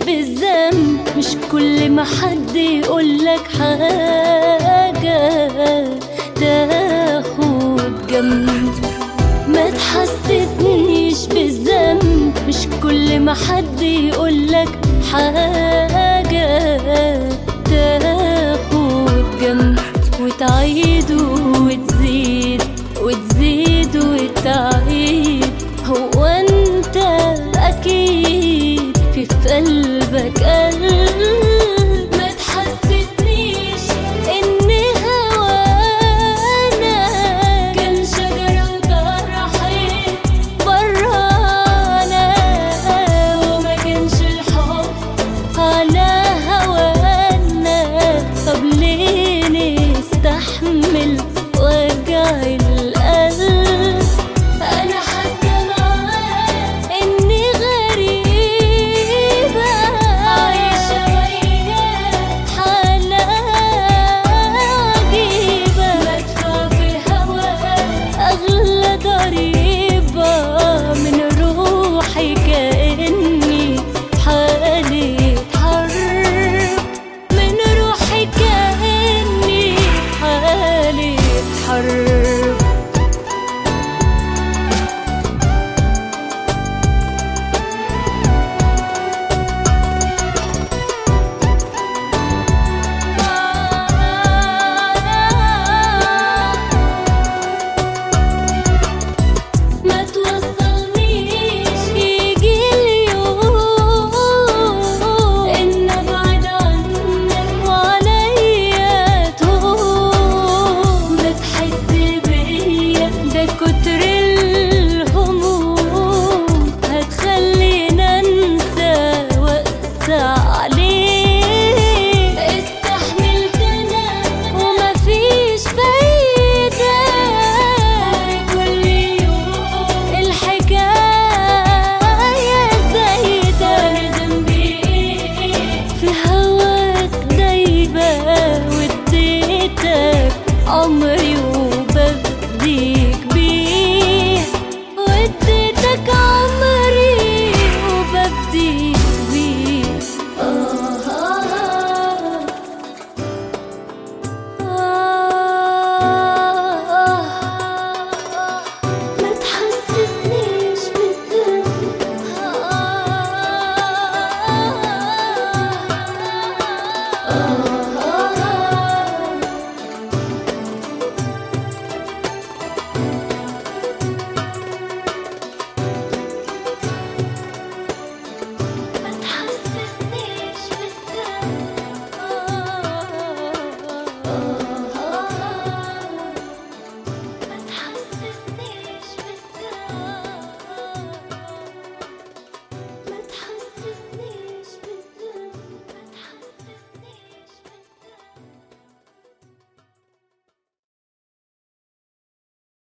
بالذنب مش كل ما حد يقولك حاجة تاخد جنب ما تحسسنيش بالذنب مش كل ما حد يقولك حاجة تاخد جنب وتعيد وتزيد وتزيد وتعيد هو انت اكيد في في قلبك قلب ما تحسسنيش ان هوانا كان شجرة وطرحت برانا وما كانش الحب على هوانا طب ليه نستحمل وجع القلب انا حاسه معاك اني غريبه عايشه وياك حاله عجيبه بدفع في هواك اغلى ضريبه من روحي كاني حالة حرب من روحي كاني حالة حرب ما توصلنيش يجي اليوم ان ابعد عنك وعليا تهون ما تحس بيا ده كنت